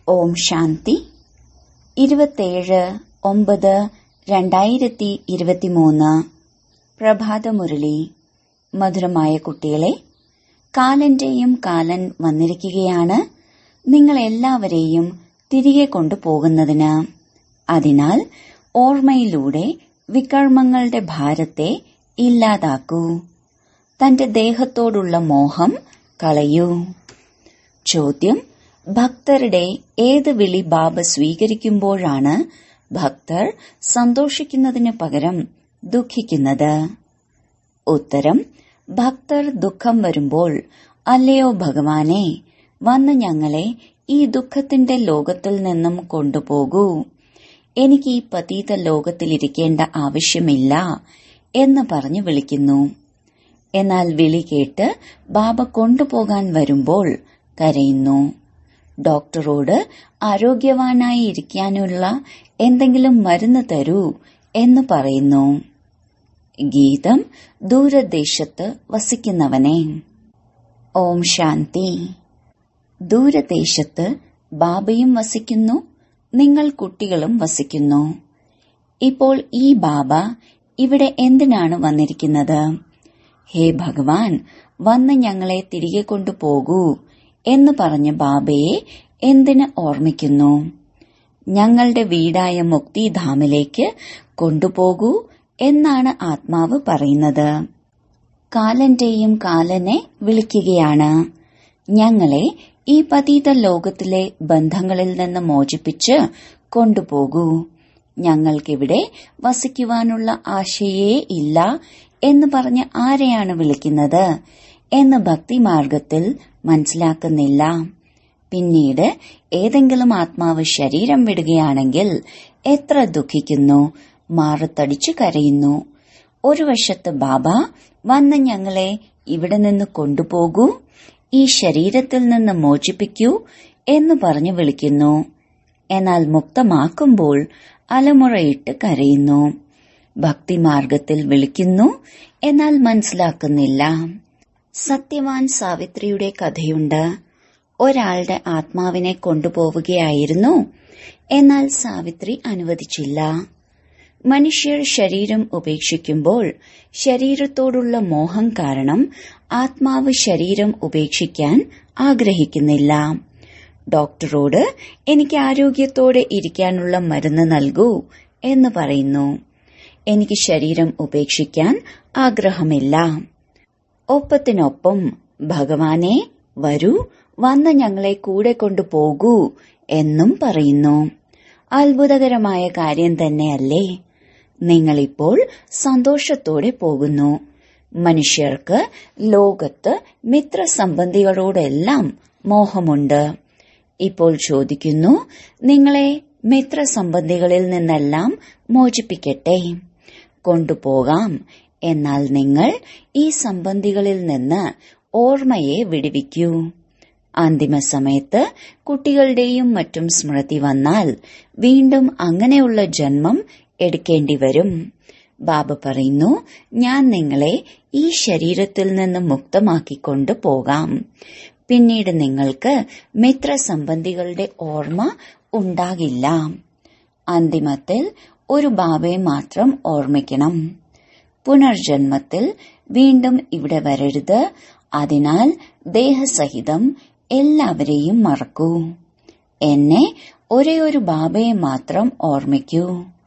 ഓം ശാന്തി ഇരുപത്തേഴ് ഒമ്പത് രണ്ടായിരത്തി ഇരുപത്തിമൂന്ന് പ്രഭാതമുരളി മധുരമായ കുട്ടികളെ കാലന്റെയും കാലൻ വന്നിരിക്കുകയാണ് നിങ്ങൾ എല്ലാവരെയും തിരികെ കൊണ്ടുപോകുന്നതിന് അതിനാൽ ഓർമ്മയിലൂടെ വികർമ്മങ്ങളുടെ ഭാരത്തെ ഇല്ലാതാക്കൂ തന്റെ ദേഹത്തോടുള്ള മോഹം കളയൂ ചോദ്യം ഭക്തരുടെ ഏത് വിളി ബാബ സ്വീകരിക്കുമ്പോഴാണ് ഭക്തർ സന്തോഷിക്കുന്നതിന് പകരം ദുഃഖിക്കുന്നത് ഉത്തരം ഭക്തർ ദുഃഖം വരുമ്പോൾ അല്ലയോ ഭഗവാനെ വന്ന് ഞങ്ങളെ ഈ ദുഃഖത്തിന്റെ ലോകത്തിൽ നിന്നും കൊണ്ടുപോകൂ എനിക്ക് ഈ പതീത ലോകത്തിലിരിക്കേണ്ട ആവശ്യമില്ല എന്ന് പറഞ്ഞു വിളിക്കുന്നു എന്നാൽ വിളി കേട്ട് ബാബ കൊണ്ടുപോകാൻ വരുമ്പോൾ കരയുന്നു ഡോക്ടറോട് ആരോഗ്യവാനായി ഇരിക്കാനുള്ള എന്തെങ്കിലും മരുന്ന് തരൂ എന്ന് പറയുന്നു ഗീതം ദൂരദേശത്ത് വസിക്കുന്നവനെ ഓം ശാന്തി ദൂരദേശത്ത് ബാബയും വസിക്കുന്നു നിങ്ങൾ കുട്ടികളും വസിക്കുന്നു ഇപ്പോൾ ഈ ബാബ ഇവിടെ എന്തിനാണ് വന്നിരിക്കുന്നത് ഹേ ഭഗവാൻ വന്ന് ഞങ്ങളെ തിരികെ കൊണ്ടുപോകൂ എന്ന് പറഞ്ഞ ബാബയെ എന്തിന് ഓർമ്മിക്കുന്നു ഞങ്ങളുടെ വീടായ മുക്തിധാമിലേക്ക് കൊണ്ടുപോകൂ എന്നാണ് ആത്മാവ് പറയുന്നത് കാലന്റെയും കാലനെ വിളിക്കുകയാണ് ഞങ്ങളെ ഈ പതീത ലോകത്തിലെ ബന്ധങ്ങളിൽ നിന്ന് മോചിപ്പിച്ച് കൊണ്ടുപോകൂ ഞങ്ങൾക്കിവിടെ വസിക്കുവാനുള്ള ആശയേ ഇല്ല എന്ന് പറഞ്ഞ് ആരെയാണ് വിളിക്കുന്നത് എന്ന് ഭക്തിമാർഗത്തിൽ മനസ്സിലാക്കുന്നില്ല പിന്നീട് ഏതെങ്കിലും ആത്മാവ് ശരീരം വിടുകയാണെങ്കിൽ എത്ര ദുഃഖിക്കുന്നു മാറത്തടിച്ചു കരയുന്നു ഒരു വശത്ത് ബാബ വന്ന് ഞങ്ങളെ ഇവിടെ നിന്ന് കൊണ്ടുപോകൂ ഈ ശരീരത്തിൽ നിന്ന് മോചിപ്പിക്കൂ എന്ന് പറഞ്ഞു വിളിക്കുന്നു എന്നാൽ മുക്തമാക്കുമ്പോൾ അലമുറയിട്ട് കരയുന്നു ഭക്തിമാർഗത്തിൽ വിളിക്കുന്നു എന്നാൽ മനസ്സിലാക്കുന്നില്ല സത്യവാൻ സാവിത്രിയുടെ കഥയുണ്ട് ഒരാളുടെ ആത്മാവിനെ കൊണ്ടുപോവുകയായിരുന്നു എന്നാൽ സാവിത്രി അനുവദിച്ചില്ല മനുഷ്യർ ശരീരം ഉപേക്ഷിക്കുമ്പോൾ ശരീരത്തോടുള്ള മോഹം കാരണം ആത്മാവ് ശരീരം ഉപേക്ഷിക്കാൻ ആഗ്രഹിക്കുന്നില്ല ഡോക്ടറോട് എനിക്ക് ആരോഗ്യത്തോടെ ഇരിക്കാനുള്ള മരുന്ന് നൽകൂ എന്ന് പറയുന്നു എനിക്ക് ശരീരം ഉപേക്ഷിക്കാൻ ആഗ്രഹമില്ല ഒപ്പത്തിനൊപ്പം ഭഗവാനെ വരൂ വന്ന് ഞങ്ങളെ കൂടെ കൊണ്ടുപോകൂ എന്നും പറയുന്നു അത്ഭുതകരമായ കാര്യം തന്നെയല്ലേ നിങ്ങളിപ്പോൾ സന്തോഷത്തോടെ പോകുന്നു മനുഷ്യർക്ക് ലോകത്ത് മിത്രസംബന്ധികളോടെല്ലാം മോഹമുണ്ട് ഇപ്പോൾ ചോദിക്കുന്നു നിങ്ങളെ മിത്രസംബന്ധികളിൽ നിന്നെല്ലാം മോചിപ്പിക്കട്ടെ കൊണ്ടുപോകാം എന്നാൽ നിങ്ങൾ ഈ സംബന്ധികളിൽ നിന്ന് ഓർമ്മയെ വിടുവിക്കൂ അന്തിമ സമയത്ത് കുട്ടികളുടെയും മറ്റും സ്മൃതി വന്നാൽ വീണ്ടും അങ്ങനെയുള്ള ജന്മം എടുക്കേണ്ടി വരും ബാബ പറയുന്നു ഞാൻ നിങ്ങളെ ഈ ശരീരത്തിൽ നിന്ന് മുക്തമാക്കിക്കൊണ്ട് പോകാം പിന്നീട് നിങ്ങൾക്ക് മിത്രസംബന്ധികളുടെ ഓർമ്മ ഉണ്ടാകില്ല അന്തിമത്തിൽ ഒരു ബാബയെ മാത്രം ഓർമ്മിക്കണം പുനർജന്മത്തിൽ വീണ്ടും ഇവിടെ വരരുത് അതിനാൽ ദേഹസഹിതം എല്ലാവരെയും മറക്കൂ എന്നെ ഒരേ ഒരു ബാബയെ മാത്രം ഓർമ്മിക്കൂ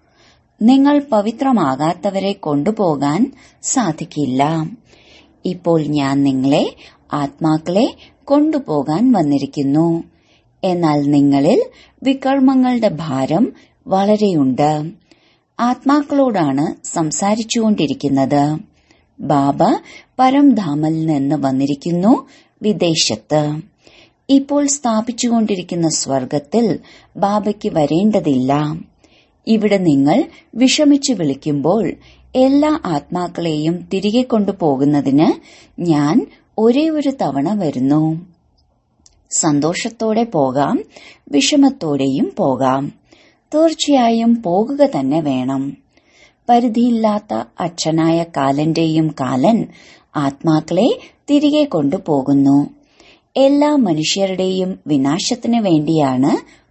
നിങ്ങൾ പവിത്രമാകാത്തവരെ കൊണ്ടുപോകാൻ സാധിക്കില്ല ഇപ്പോൾ ഞാൻ നിങ്ങളെ ആത്മാക്കളെ കൊണ്ടുപോകാൻ വന്നിരിക്കുന്നു എന്നാൽ നിങ്ങളിൽ വികർമ്മങ്ങളുടെ ഭാരം വളരെയുണ്ട് ആത്മാക്കളോടാണ് സംസാരിച്ചുകൊണ്ടിരിക്കുന്നത് ബാബ പരംധാമിൽ നിന്ന് വന്നിരിക്കുന്നു വിദേശത്ത് ഇപ്പോൾ സ്ഥാപിച്ചുകൊണ്ടിരിക്കുന്ന സ്വർഗത്തിൽ ബാബയ്ക്ക് വരേണ്ടതില്ല ഇവിടെ നിങ്ങൾ വിഷമിച്ചു വിളിക്കുമ്പോൾ എല്ലാ ആത്മാക്കളെയും തിരികെ കൊണ്ടുപോകുന്നതിന് ഞാൻ ഒരേ ഒരു തവണ വരുന്നു സന്തോഷത്തോടെ പോകാം വിഷമത്തോടെയും പോകാം തീർച്ചയായും പോകുക തന്നെ വേണം പരിധിയില്ലാത്ത അച്ഛനായ കാലന്റെയും കാലൻ ആത്മാക്കളെ തിരികെ കൊണ്ടുപോകുന്നു എല്ലാ മനുഷ്യരുടെയും വിനാശത്തിന് വേണ്ടിയാണ്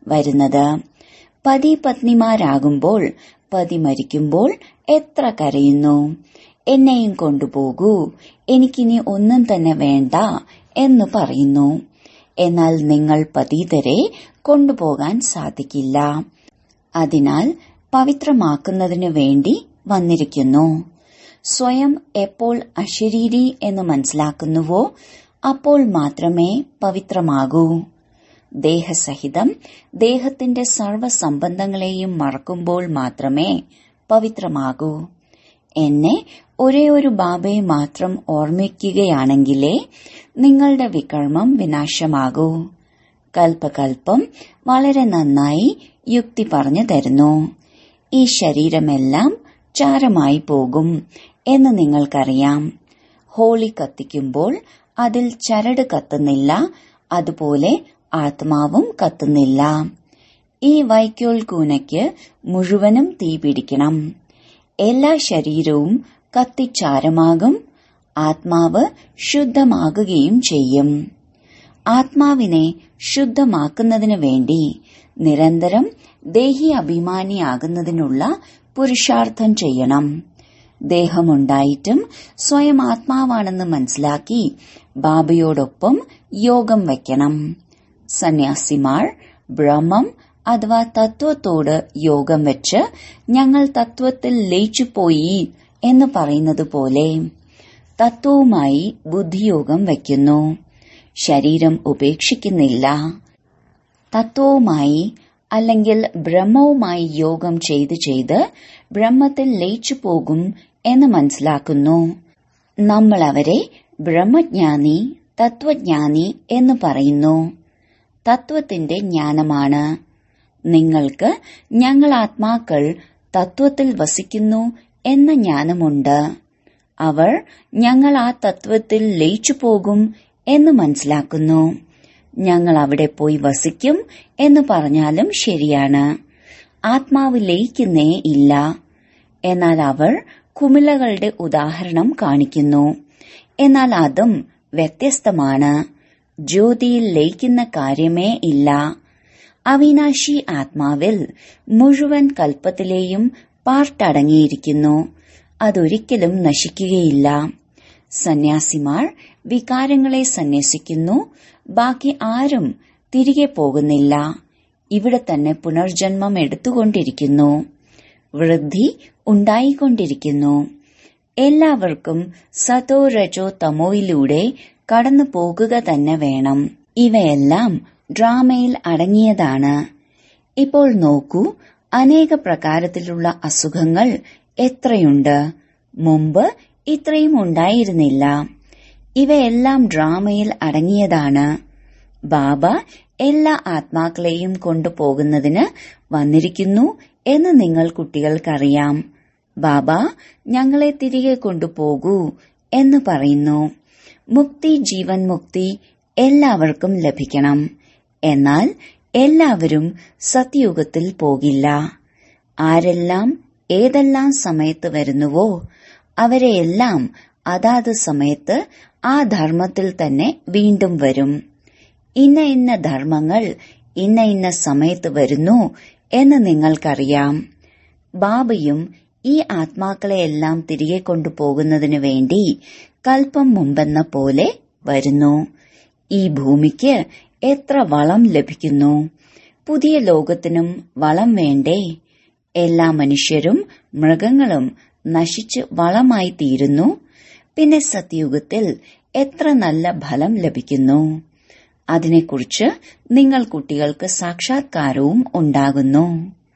വരുന്നത് പതി പത്നിമാരാകുമ്പോൾ പതി മരിക്കുമ്പോൾ എത്ര കരയുന്നു എന്നെയും കൊണ്ടുപോകൂ എനിക്കിനി ഒന്നും തന്നെ വേണ്ട എന്ന് പറയുന്നു എന്നാൽ നിങ്ങൾ പതീതരെ കൊണ്ടുപോകാൻ സാധിക്കില്ല അതിനാൽ പവിത്രമാക്കുന്നതിനു വേണ്ടി വന്നിരിക്കുന്നു സ്വയം എപ്പോൾ അശരീരി എന്ന് മനസ്സിലാക്കുന്നുവോ അപ്പോൾ മാത്രമേ പവിത്രമാകൂ ദേഹസഹിതം ദേഹത്തിന്റെ സർവസംബന്ധങ്ങളെയും മറക്കുമ്പോൾ മാത്രമേ പവിത്രമാകൂ എന്നെ ഒരേ ഒരു ബാബയെ മാത്രം ഓർമ്മിക്കുകയാണെങ്കിലേ നിങ്ങളുടെ വികർമ്മം വിനാശമാകൂ കൽപ്പകൽപ്പം വളരെ നന്നായി യുക്തി പറഞ്ഞു തരുന്നു ഈ ശരീരമെല്ലാം ചാരമായി പോകും എന്ന് നിങ്ങൾക്കറിയാം ഹോളി കത്തിക്കുമ്പോൾ അതിൽ ചരട് കത്തുന്നില്ല അതുപോലെ ആത്മാവും കത്തുന്നില്ല ഈ വൈക്കോൽ കൂനയ്ക്ക് മുഴുവനും തീ പിടിക്കണം എല്ലാ ശരീരവും കത്തിച്ചാരമാകും ആത്മാവ് ശുദ്ധമാകുകയും ചെയ്യും ആത്മാവിനെ ശുദ്ധമാക്കുന്നതിനു വേണ്ടി നിരന്തരം ദേഹി അഭിമാനിയാകുന്നതിനുള്ള പുരുഷാർത്ഥം ചെയ്യണം ദേഹമുണ്ടായിട്ടും സ്വയം ആത്മാവാണെന്ന് മനസ്സിലാക്കി ബാബയോടൊപ്പം യോഗം വയ്ക്കണം സന്യാസിമാർ ബ്രഹ്മം അഥവാ തത്വത്തോട് യോഗം വെച്ച് ഞങ്ങൾ തത്വത്തിൽ ലയിച്ചുപോയി എന്ന് പറയുന്നത് പോലെ തത്വവുമായി ബുദ്ധിയോഗം വയ്ക്കുന്നു ശരീരം ഉപേക്ഷിക്കുന്നില്ല തത്വവുമായി അല്ലെങ്കിൽ ബ്രഹ്മവുമായി യോഗം ചെയ്ത് ചെയ്ത് ബ്രഹ്മത്തിൽ ലയിച്ചു പോകും എന്ന് മനസ്സിലാക്കുന്നു നമ്മൾ അവരെ ബ്രഹ്മജ്ഞാനി തത്വജ്ഞാനി എന്ന് പറയുന്നു തത്വത്തിന്റെ ജ്ഞാനമാണ് നിങ്ങൾക്ക് ഞങ്ങൾ ആത്മാക്കൾ തത്വത്തിൽ വസിക്കുന്നു എന്ന ജ്ഞാനമുണ്ട് അവർ ഞങ്ങൾ ആ തത്വത്തിൽ ലയിച്ചു പോകും എന്ന് മനസ്സിലാക്കുന്നു ഞങ്ങൾ അവിടെ പോയി വസിക്കും എന്ന് പറഞ്ഞാലും ശരിയാണ് ആത്മാവ് ലയിക്കുന്നേ ഇല്ല എന്നാൽ അവർ കുമിളകളുടെ ഉദാഹരണം കാണിക്കുന്നു എന്നാൽ അതും വ്യത്യസ്തമാണ് ജ്യോതിയിൽ ലയിക്കുന്ന കാര്യമേ ഇല്ല അവിനാശി ആത്മാവിൽ മുഴുവൻ കൽപ്പത്തിലെയും പാർട്ടടങ്ങിയിരിക്കുന്നു അതൊരിക്കലും നശിക്കുകയില്ല സന്യാസിമാർ വികാരങ്ങളെ സന്യസിക്കുന്നു ബാക്കി ആരും തിരികെ പോകുന്നില്ല ഇവിടെ തന്നെ പുനർജന്മം എടുത്തുകൊണ്ടിരിക്കുന്നു വൃദ്ധി ഉണ്ടായിക്കൊണ്ടിരിക്കുന്നു എല്ലാവർക്കും സതോ രജോ തമോയിലൂടെ കടന്നു പോകുക തന്നെ വേണം ഇവയെല്ലാം ഡ്രാമയിൽ അടങ്ങിയതാണ് ഇപ്പോൾ നോക്കൂ അനേക പ്രകാരത്തിലുള്ള അസുഖങ്ങൾ എത്രയുണ്ട് മുമ്പ് ഇത്രയും ഉണ്ടായിരുന്നില്ല ഇവയെല്ലാം ഡ്രാമയിൽ അടങ്ങിയതാണ് ബാബ എല്ലാ ആത്മാക്കളെയും കൊണ്ടുപോകുന്നതിന് വന്നിരിക്കുന്നു എന്ന് നിങ്ങൾ കുട്ടികൾക്കറിയാം ബാബ ഞങ്ങളെ തിരികെ കൊണ്ടുപോകൂ എന്ന് പറയുന്നു മുക്തി ജീവൻ മുക്തി എല്ലാവർക്കും ലഭിക്കണം എന്നാൽ എല്ലാവരും സത്യുഗത്തിൽ പോകില്ല ആരെല്ലാം ഏതെല്ലാം സമയത്ത് വരുന്നുവോ അവരെയെല്ലാം അതാത് സമയത്ത് ആ ധർമ്മത്തിൽ തന്നെ വീണ്ടും വരും ഇന്ന ഇന്ന ധർമ്മങ്ങൾ ഇന്ന ഇന്ന സമയത്ത് വരുന്നു എന്ന് നിങ്ങൾക്കറിയാം ബാബയും ഈ ആത്മാക്കളെയെല്ലാം തിരികെ കൊണ്ടുപോകുന്നതിനു വേണ്ടി കൽപ്പം മുമ്പെന്ന പോലെ വരുന്നു ഈ ഭൂമിക്ക് എത്ര വളം ലഭിക്കുന്നു പുതിയ ലോകത്തിനും വളം വേണ്ടേ എല്ലാ മനുഷ്യരും മൃഗങ്ങളും നശിച്ച് വളമായി തീരുന്നു പിന്നെ സത്യുഗത്തിൽ എത്ര നല്ല ഫലം ലഭിക്കുന്നു അതിനെക്കുറിച്ച് നിങ്ങൾ കുട്ടികൾക്ക് സാക്ഷാത്കാരവും ഉണ്ടാകുന്നു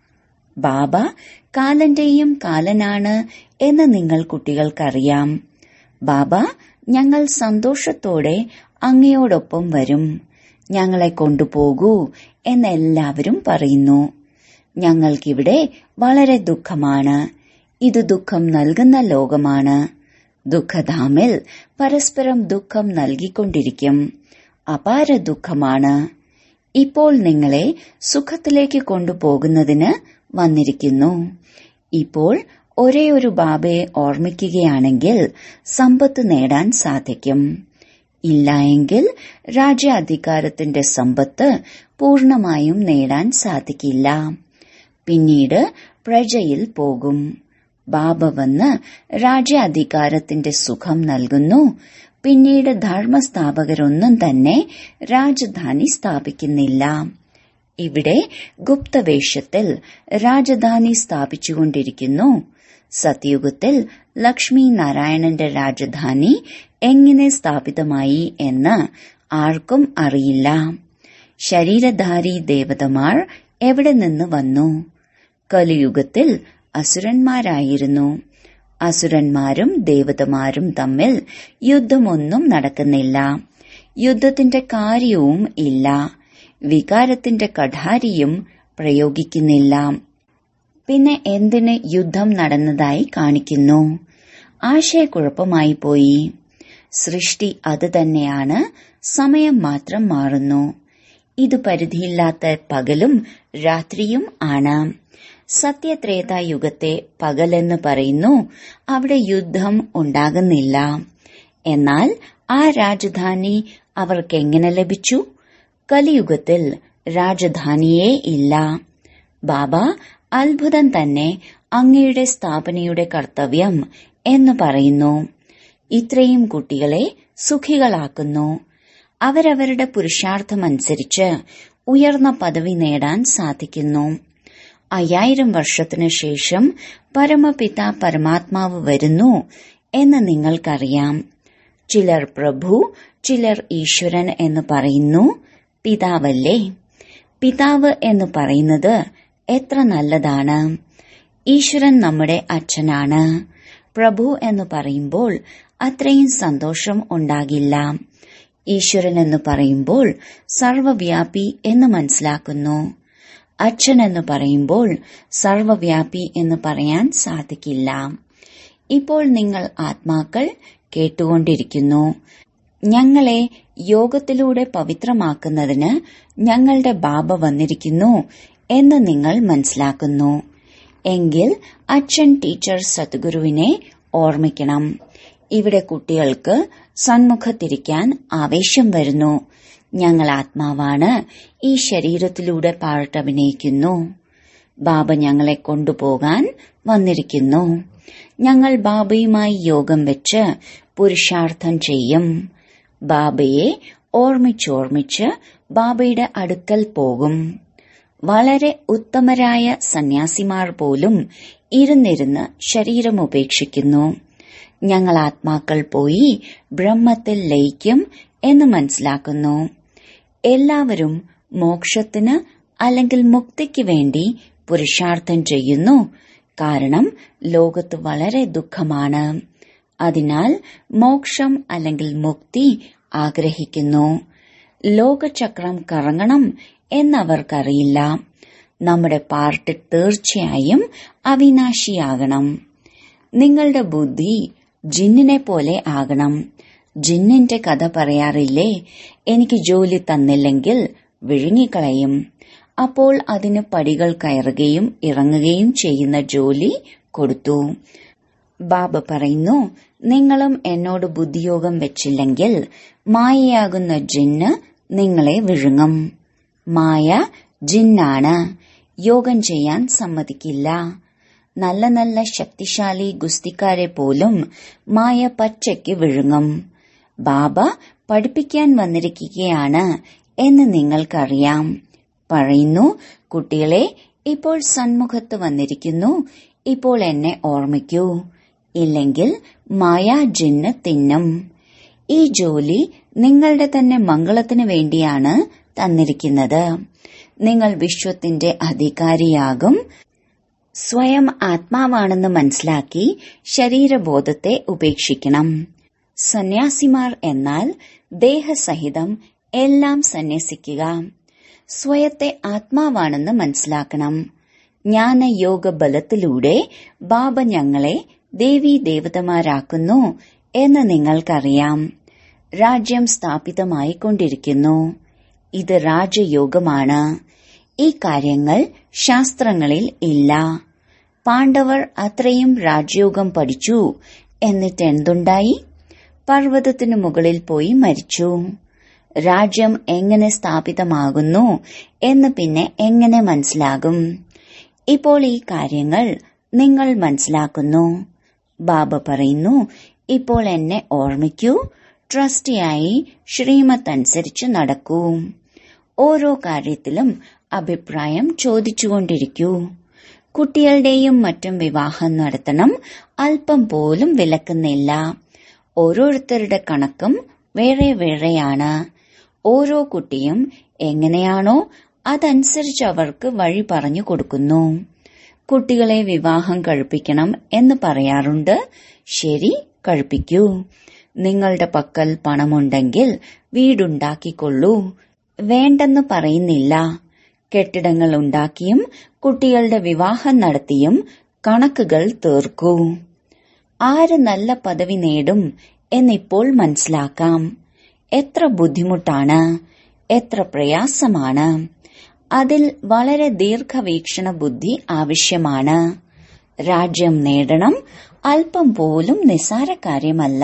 ബാബ കാലന്റെയും കാലനാണ് എന്ന് നിങ്ങൾ കുട്ടികൾക്കറിയാം ബാബ ഞങ്ങൾ സന്തോഷത്തോടെ അങ്ങയോടൊപ്പം വരും ഞങ്ങളെ കൊണ്ടുപോകൂ എന്നെല്ലാവരും പറയുന്നു ഞങ്ങൾക്കിവിടെ വളരെ ദുഃഖമാണ് ഇത് ദുഃഖം നൽകുന്ന ലോകമാണ് ദുഃഖധാമിൽ പരസ്പരം ദുഃഖം നൽകിക്കൊണ്ടിരിക്കും അപാര ദുഃഖമാണ് ഇപ്പോൾ നിങ്ങളെ സുഖത്തിലേക്ക് കൊണ്ടുപോകുന്നതിന് വന്നിരിക്കുന്നു ഇപ്പോൾ ഒരേ ഒരു ബാബയെ ഓർമ്മിക്കുകയാണെങ്കിൽ സമ്പത്ത് നേടാൻ സാധിക്കും ഇല്ലായെങ്കിൽ രാജ്യാധികാരത്തിന്റെ സമ്പത്ത് പൂർണമായും നേടാൻ സാധിക്കില്ല പിന്നീട് പ്രജയിൽ പോകും ബാബ വന്ന് രാജ്യാധികാരത്തിന്റെ സുഖം നൽകുന്നു പിന്നീട് ധർമ്മസ്ഥാപകരൊന്നും തന്നെ രാജധാനി സ്ഥാപിക്കുന്നില്ല ഇവിടെ ഗുപ്തവേഷത്തിൽ രാജധാനി സ്ഥാപിച്ചുകൊണ്ടിരിക്കുന്നു സത്യുഗത്തിൽ ലക്ഷ്മി നാരായണന്റെ രാജധാനി എങ്ങനെ സ്ഥാപിതമായി എന്ന് ആർക്കും അറിയില്ല ശരീരധാരി ദേവതമാർ എവിടെ നിന്ന് വന്നു കലിയുഗത്തിൽ അസുരന്മാരായിരുന്നു അസുരന്മാരും ദേവതമാരും തമ്മിൽ യുദ്ധമൊന്നും നടക്കുന്നില്ല യുദ്ധത്തിന്റെ കാര്യവും ഇല്ല വികാരത്തിന്റെ കഠാരിയും പ്രയോഗിക്കുന്നില്ല പിന്നെ എന്തിന് യുദ്ധം നടന്നതായി കാണിക്കുന്നു ആശയക്കുഴപ്പമായി പോയി സൃഷ്ടി അത് തന്നെയാണ് സമയം മാത്രം മാറുന്നു ഇത് പരിധിയില്ലാത്ത പകലും രാത്രിയും ആണ് സത്യത്രേതായുഗത്തെ പകലെന്ന് പറയുന്നു അവിടെ യുദ്ധം ഉണ്ടാകുന്നില്ല എന്നാൽ ആ രാജധാനി അവർക്കെങ്ങനെ ലഭിച്ചു കലിയുഗത്തിൽ രാജധാനിയേ ഇല്ല ബാബ അത്ഭുതം തന്നെ അങ്ങയുടെ സ്ഥാപനയുടെ കർത്തവ്യം എന്ന് പറയുന്നു ഇത്രയും കുട്ടികളെ സുഖികളാക്കുന്നു അവരവരുടെ പുരുഷാർത്ഥമനുസരിച്ച് ഉയർന്ന പദവി നേടാൻ സാധിക്കുന്നു അയ്യായിരം വർഷത്തിനു ശേഷം പരമപിത പരമാത്മാവ് വരുന്നു എന്ന് നിങ്ങൾക്കറിയാം ചിലർ പ്രഭു ചിലർ ഈശ്വരൻ എന്ന് പറയുന്നു പിതാവല്ലേ പിതാവ് എന്ന് പറയുന്നത് എത്ര നല്ലതാണ് ഈശ്വരൻ നമ്മുടെ അച്ഛനാണ് പ്രഭു എന്ന് പറയുമ്പോൾ അത്രയും സന്തോഷം ഉണ്ടാകില്ല ഈശ്വരൻ എന്ന് പറയുമ്പോൾ സർവവ്യാപി എന്ന് മനസ്സിലാക്കുന്നു അച്ഛൻ എന്ന് പറയുമ്പോൾ സർവവ്യാപി എന്ന് പറയാൻ സാധിക്കില്ല ഇപ്പോൾ നിങ്ങൾ ആത്മാക്കൾ കേട്ടുകൊണ്ടിരിക്കുന്നു ഞങ്ങളെ യോഗത്തിലൂടെ പവിത്രമാക്കുന്നതിന് ഞങ്ങളുടെ ബാബ വന്നിരിക്കുന്നു എന്ന് നിങ്ങൾ മനസ്സിലാക്കുന്നു എങ്കിൽ അച്ഛൻ ടീച്ചർ സദ്ഗുരുവിനെ ഓർമ്മിക്കണം ഇവിടെ കുട്ടികൾക്ക് സന്മുഖത്തിരിക്കാൻ ആവേശം വരുന്നു ഞങ്ങൾ ആത്മാവാണ് ഈ ശരീരത്തിലൂടെ പാട്ടഭിനയിക്കുന്നു ബാബ ഞങ്ങളെ കൊണ്ടുപോകാൻ വന്നിരിക്കുന്നു ഞങ്ങൾ ബാബയുമായി യോഗം വെച്ച് പുരുഷാർത്ഥം ചെയ്യും ബാബയെ ഓർമ്മിച്ചോർമ്മിച്ച് ബാബയുടെ അടുക്കൽ പോകും വളരെ ഉത്തമരായ സന്യാസിമാർ പോലും ഇരുന്നിരുന്ന് ശരീരം ഉപേക്ഷിക്കുന്നു ഞങ്ങൾ ആത്മാക്കൾ പോയി ബ്രഹ്മത്തിൽ ലയിക്കും എന്ന് മനസ്സിലാക്കുന്നു എല്ലാവരും മോക്ഷത്തിന് അല്ലെങ്കിൽ മുക്തിക്ക് വേണ്ടി പുരുഷാർത്ഥം ചെയ്യുന്നു കാരണം ലോകത്ത് വളരെ ദുഃഖമാണ് അതിനാൽ മോക്ഷം അല്ലെങ്കിൽ മുക്തി ആഗ്രഹിക്കുന്നു ലോകചക്രം കറങ്ങണം എന്നവർക്കറിയില്ല നമ്മുടെ പാർട്ടി തീർച്ചയായും അവിനാശിയാകണം നിങ്ങളുടെ ബുദ്ധി ജിന്നിനെ പോലെ ആകണം ജിന്നിന്റെ കഥ പറയാറില്ലേ എനിക്ക് ജോലി തന്നില്ലെങ്കിൽ വിഴുങ്ങിക്കളയും അപ്പോൾ അതിന് പടികൾ കയറുകയും ഇറങ്ങുകയും ചെയ്യുന്ന ജോലി കൊടുത്തു ബാബ പറയുന്നു നിങ്ങളും എന്നോട് ബുദ്ധിയോഗം വെച്ചില്ലെങ്കിൽ മായയാകുന്ന ജിന്ന് നിങ്ങളെ വിഴുങ്ങും മായ ജിന്നാണ് യോഗം ചെയ്യാൻ സമ്മതിക്കില്ല നല്ല നല്ല ശക്തിശാലി ഗുസ്തിക്കാരെ പോലും മായ പച്ചയ്ക്ക് വിഴുങ്ങും ബാബ പഠിപ്പിക്കാൻ വന്നിരിക്കുകയാണ് എന്ന് നിങ്ങൾക്കറിയാം പറയുന്നു കുട്ടികളെ ഇപ്പോൾ സന്മുഖത്ത് വന്നിരിക്കുന്നു ഇപ്പോൾ എന്നെ ഓർമ്മിക്കൂ ഇല്ലെങ്കിൽ മായ ജിന്ന് തിന്നും ഈ ജോലി നിങ്ങളുടെ തന്നെ മംഗളത്തിന് വേണ്ടിയാണ് തന്നിരിക്കുന്നത് നിങ്ങൾ വിശ്വത്തിന്റെ അധികാരിയാകും സ്വയം ആത്മാവാണെന്ന് മനസ്സിലാക്കി ശരീരബോധത്തെ ഉപേക്ഷിക്കണം സന്യാസിമാർ എന്നാൽ ദേഹസഹിതം എല്ലാം സന്യസിക്കുക സ്വയത്തെ ആത്മാവാണെന്ന് മനസ്സിലാക്കണം ജ്ഞാനയോഗ ബലത്തിലൂടെ ബാബ ഞങ്ങളെ ദേവീ ദേവതമാരാക്കുന്നു എന്ന് നിങ്ങൾക്കറിയാം രാജ്യം സ്ഥാപിതമായിക്കൊണ്ടിരിക്കുന്നു ഇത് രാജയോഗമാണ് ഈ കാര്യങ്ങൾ ശാസ്ത്രങ്ങളിൽ ഇല്ല പാണ്ഡവർ അത്രയും രാജയോഗം പഠിച്ചു എന്നിട്ട് എന്തുണ്ടായി പർവ്വതത്തിനു മുകളിൽ പോയി മരിച്ചു രാജ്യം എങ്ങനെ സ്ഥാപിതമാകുന്നു എന്ന് പിന്നെ എങ്ങനെ മനസ്സിലാകും ഇപ്പോൾ ഈ കാര്യങ്ങൾ നിങ്ങൾ മനസ്സിലാക്കുന്നു ബാബ പറയുന്നു ഇപ്പോൾ എന്നെ ഓർമ്മിക്കൂ ട്രസ്റ്റിയായി ശ്രീമത്ത് അനുസരിച്ച് നടക്കൂ ഓരോ കാര്യത്തിലും അഭിപ്രായം ചോദിച്ചുകൊണ്ടിരിക്കൂ കുട്ടികളുടെയും മറ്റും വിവാഹം നടത്തണം അല്പം പോലും വിലക്കുന്നില്ല ഓരോരുത്തരുടെ കണക്കും വേറെ വേറെയാണ് ഓരോ കുട്ടിയും എങ്ങനെയാണോ അതനുസരിച്ച് അവർക്ക് വഴി പറഞ്ഞു കൊടുക്കുന്നു കുട്ടികളെ വിവാഹം കഴിപ്പിക്കണം എന്ന് പറയാറുണ്ട് ശരി കഴിപ്പിക്കൂ നിങ്ങളുടെ പക്കൽ പണമുണ്ടെങ്കിൽ വീടുണ്ടാക്കിക്കൊള്ളൂ വേണ്ടെന്ന് പറയുന്നില്ല കെട്ടിടങ്ങൾ ഉണ്ടാക്കിയും കുട്ടികളുടെ വിവാഹം നടത്തിയും കണക്കുകൾ തീർക്കൂ ആര് നല്ല പദവി നേടും എന്നിപ്പോൾ മനസ്സിലാക്കാം എത്ര ബുദ്ധിമുട്ടാണ് എത്ര പ്രയാസമാണ് അതിൽ വളരെ ദീർഘവീക്ഷണ ബുദ്ധി ആവശ്യമാണ് രാജ്യം നേടണം അല്പം പോലും നിസാര കാര്യമല്ല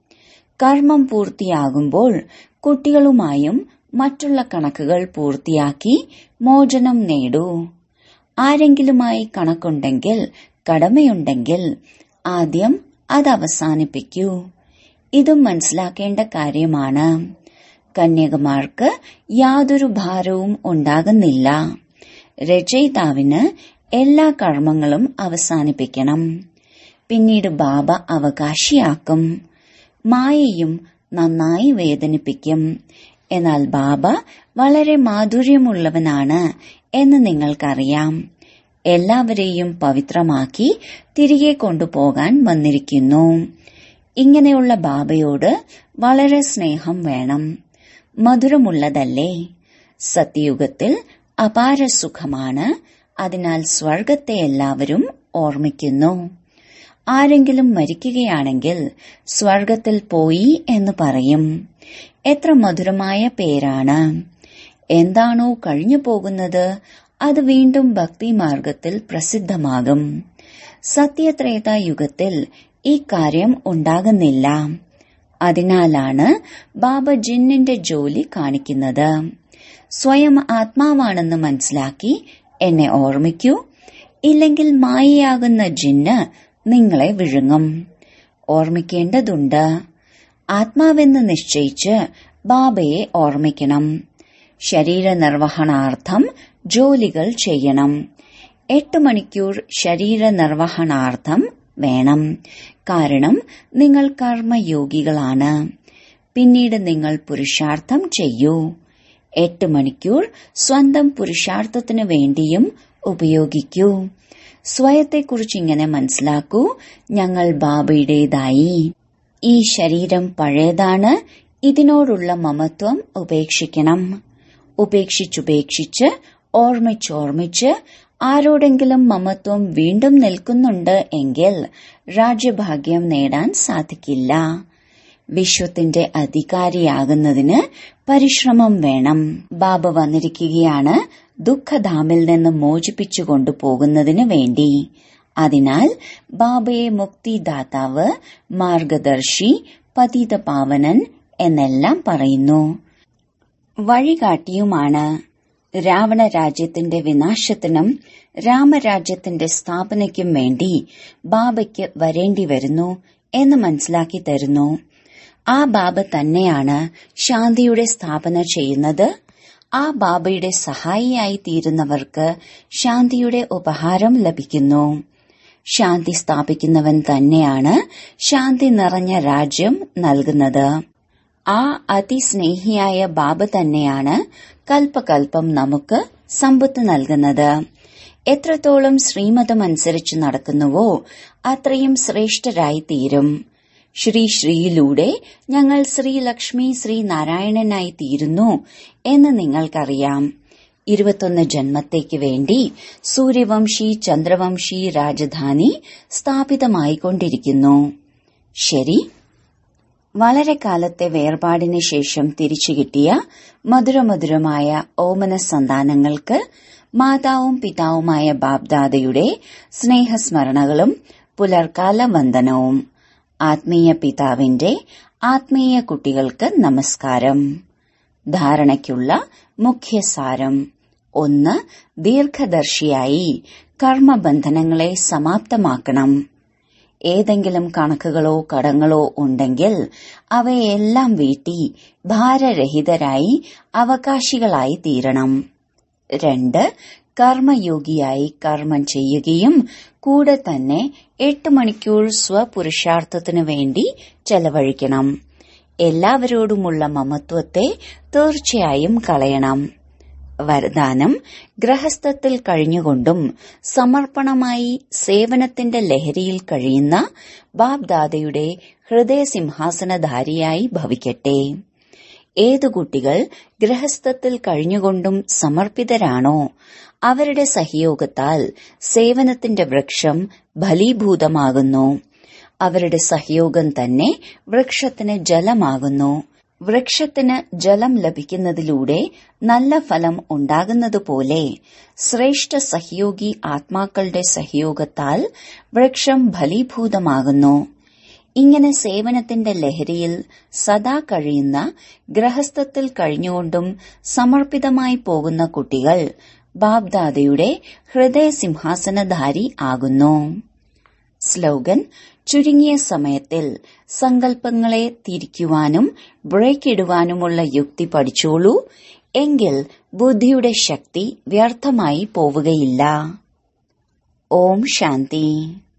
കർമ്മം പൂർത്തിയാകുമ്പോൾ കുട്ടികളുമായും മറ്റുള്ള കണക്കുകൾ പൂർത്തിയാക്കി മോചനം നേടൂ ആരെങ്കിലുമായി കണക്കുണ്ടെങ്കിൽ കടമയുണ്ടെങ്കിൽ ആദ്യം അത് അവസാനിപ്പിക്കൂ ഇതും മനസ്സിലാക്കേണ്ട കാര്യമാണ് കന്യകമാർക്ക് യാതൊരു ഭാരവും ഉണ്ടാകുന്നില്ല രചയിതാവിന് എല്ലാ കർമ്മങ്ങളും അവസാനിപ്പിക്കണം പിന്നീട് ബാബ അവകാശിയാക്കും മായയും നന്നായി വേദനിപ്പിക്കും എന്നാൽ ബാബ വളരെ മാധുര്യമുള്ളവനാണ് എന്ന് നിങ്ങൾക്കറിയാം എല്ലാവരെയും പവിത്രമാക്കി തിരികെ കൊണ്ടുപോകാൻ വന്നിരിക്കുന്നു ഇങ്ങനെയുള്ള ബാബയോട് വളരെ സ്നേഹം വേണം മധുരമുള്ളതല്ലേ സത്യയുഗത്തിൽ അപാര സുഖമാണ് അതിനാൽ സ്വർഗത്തെ എല്ലാവരും ഓർമ്മിക്കുന്നു ആരെങ്കിലും മരിക്കുകയാണെങ്കിൽ സ്വർഗത്തിൽ പോയി എന്ന് പറയും എത്ര മധുരമായ പേരാണ് എന്താണോ കഴിഞ്ഞു പോകുന്നത് അത് വീണ്ടും ഭക്തിമാർഗത്തിൽ പ്രസിദ്ധമാകും സത്യത്രേത യുഗത്തിൽ ഈ കാര്യം ഉണ്ടാകുന്നില്ല അതിനാലാണ് ബാബ ജിന്നിന്റെ ജോലി കാണിക്കുന്നത് സ്വയം ആത്മാവാണെന്ന് മനസ്സിലാക്കി എന്നെ ഓർമ്മിക്കൂ ഇല്ലെങ്കിൽ മായയാകുന്ന ജിന്ന് നിങ്ങളെ വിഴുങ്ങും ഓർമ്മിക്കേണ്ടതുണ്ട് ആത്മാവെന്ന് നിശ്ചയിച്ച് ബാബയെ ഓർമ്മിക്കണം ശരീര നിർവഹണാർത്ഥം ജോലികൾ ചെയ്യണം എട്ട് മണിക്കൂർ ശരീര നിർവഹണാർത്ഥം വേണം കാരണം നിങ്ങൾ കർമ്മയോഗികളാണ് പിന്നീട് നിങ്ങൾ പുരുഷാർത്ഥം ചെയ്യൂ എട്ട് മണിക്കൂർ സ്വന്തം പുരുഷാർത്ഥത്തിനു വേണ്ടിയും ഉപയോഗിക്കൂ സ്വയത്തെക്കുറിച്ച് ഇങ്ങനെ മനസ്സിലാക്കൂ ഞങ്ങൾ ബാബയുടേതായി ഈ ശരീരം പഴയതാണ് ഇതിനോടുള്ള മമത്വം ഉപേക്ഷിക്കണം ഉപേക്ഷിച്ചുപേക്ഷിച്ച് ഓർമ്മിച്ചോർമ്മിച്ച് ആരോടെങ്കിലും മമത്വം വീണ്ടും നിൽക്കുന്നുണ്ട് എങ്കിൽ രാജ്യഭാഗ്യം നേടാൻ സാധിക്കില്ല വിശ്വത്തിന്റെ അധികാരിയാകുന്നതിന് പരിശ്രമം വേണം ബാബ വന്നിരിക്കുകയാണ് ദുഃഖധാമിൽ നിന്ന് മോചിപ്പിച്ചു കൊണ്ടുപോകുന്നതിന് വേണ്ടി അതിനാൽ ബാബയെ മുക്തിദാതാവ് മാർഗദർശി പതിത പാവനൻ എന്നെല്ലാം പറയുന്നു വഴികാട്ടിയുമാണ് രാവണ രാജ്യത്തിന്റെ വിനാശത്തിനും രാമരാജ്യത്തിന്റെ സ്ഥാപനയ്ക്കും വേണ്ടി ബാബയ്ക്ക് വരേണ്ടി വരുന്നു എന്ന് മനസ്സിലാക്കി തരുന്നു ആ ബാബ തന്നെയാണ് ശാന്തിയുടെ സ്ഥാപന ചെയ്യുന്നത് ആ ബാബയുടെ സഹായിയായി തീരുന്നവർക്ക് ശാന്തിയുടെ ഉപഹാരം ലഭിക്കുന്നു ശാന്തി സ്ഥാപിക്കുന്നവൻ തന്നെയാണ് ശാന്തി നിറഞ്ഞ രാജ്യം നൽകുന്നത് ആ അതിസ്നേഹിയായ ബാബ തന്നെയാണ് കൽപ്പകൽപ്പം നമുക്ക് സമ്പത്ത് നൽകുന്നത് എത്രത്തോളം ശ്രീമതമനുസരിച്ച് നടക്കുന്നുവോ അത്രയും ശ്രേഷ്ഠരായി തീരും ശ്രീ ശ്രീയിലൂടെ ഞങ്ങൾ ശ്രീലക്ഷ്മി ശ്രീനാരായണനായി തീരുന്നു എന്ന് നിങ്ങൾക്കറിയാം ഇരുപത്തൊന്ന് ജന്മത്തേക്ക് വേണ്ടി സൂര്യവംശി ചന്ദ്രവംശി രാജധാനി സ്ഥാപിതമായിക്കൊണ്ടിരിക്കുന്നു ശരി വളരെ കാലത്തെ വേർപാടിന് ശേഷം തിരിച്ചു കിട്ടിയ മധുരമധുരമായ ഓമന സന്താനങ്ങൾക്ക് മാതാവും പിതാവുമായ ബാബ്ദാദയുടെ സ്നേഹസ്മരണകളും പുലർക്കാല വന്ദനവും ആത്മീയ പിതാവിന്റെ ആത്മീയ കുട്ടികൾക്ക് നമസ്കാരം ധാരണയ്ക്കുള്ള മുഖ്യസാരം ഒന്ന് ദീർഘദർശിയായി കർമ്മബന്ധനങ്ങളെ സമാപ്തമാക്കണം ഏതെങ്കിലും കണക്കുകളോ കടങ്ങളോ ഉണ്ടെങ്കിൽ അവയെല്ലാം വീട്ടി ഭാരരഹിതരായി അവകാശികളായി തീരണം രണ്ട് കർമ്മയോഗിയായി കർമ്മം ചെയ്യുകയും കൂടെ തന്നെ എട്ട് മണിക്കൂർ സ്വപുരുഷാർത്ഥത്തിനു വേണ്ടി ചെലവഴിക്കണം എല്ലാവരോടുമുള്ള മമത്വത്തെ തീർച്ചയായും കളയണം വരദാനം ഗ്രഹസ്ഥത്തിൽ കഴിഞ്ഞുകൊണ്ടും സമർപ്പണമായി സേവനത്തിന്റെ ലഹരിയിൽ കഴിയുന്ന ബാബ്ദാദയുടെ ഹൃദയസിംഹാസനധാരിയായി ഭവിക്കട്ടെ ഏതു കുട്ടികൾ ഗൃഹസ്ഥത്തിൽ കഴിഞ്ഞുകൊണ്ടും സമർപ്പിതരാണോ അവരുടെ സഹയോഗത്താൽ സേവനത്തിന്റെ വൃക്ഷം ഫലീഭൂതമാകുന്നു അവരുടെ സഹയോഗം തന്നെ വൃക്ഷത്തിന് ജലമാകുന്നു വൃക്ഷത്തിന് ജലം ലഭിക്കുന്നതിലൂടെ നല്ല ഫലം ഉണ്ടാകുന്നതുപോലെ ശ്രേഷ്ഠ സഹയോഗി ആത്മാക്കളുടെ സഹയോഗത്താൽ വൃക്ഷം ഫലീഭൂതമാകുന്നു ഇങ്ങനെ സേവനത്തിന്റെ ലഹരിയിൽ സദാ കഴിയുന്ന ഗ്രഹസ്ഥത്തിൽ കഴിഞ്ഞുകൊണ്ടും സമർപ്പിതമായി പോകുന്ന കുട്ടികൾ ബാബ്ദാദയുടെ ഹൃദയസിംഹാസനധാരി ആകുന്നു സ്ലോഗൻ ചുരുങ്ങിയ സമയത്തിൽ സങ്കല്പങ്ങളെ തിരിക്കുവാനും ബ്രേക്ക് ഇടുവാനുമുള്ള യുക്തി പഠിച്ചോളൂ എങ്കിൽ ബുദ്ധിയുടെ ശക്തി വ്യർത്ഥമായി പോവുകയില്ല ഓം ശാന്തി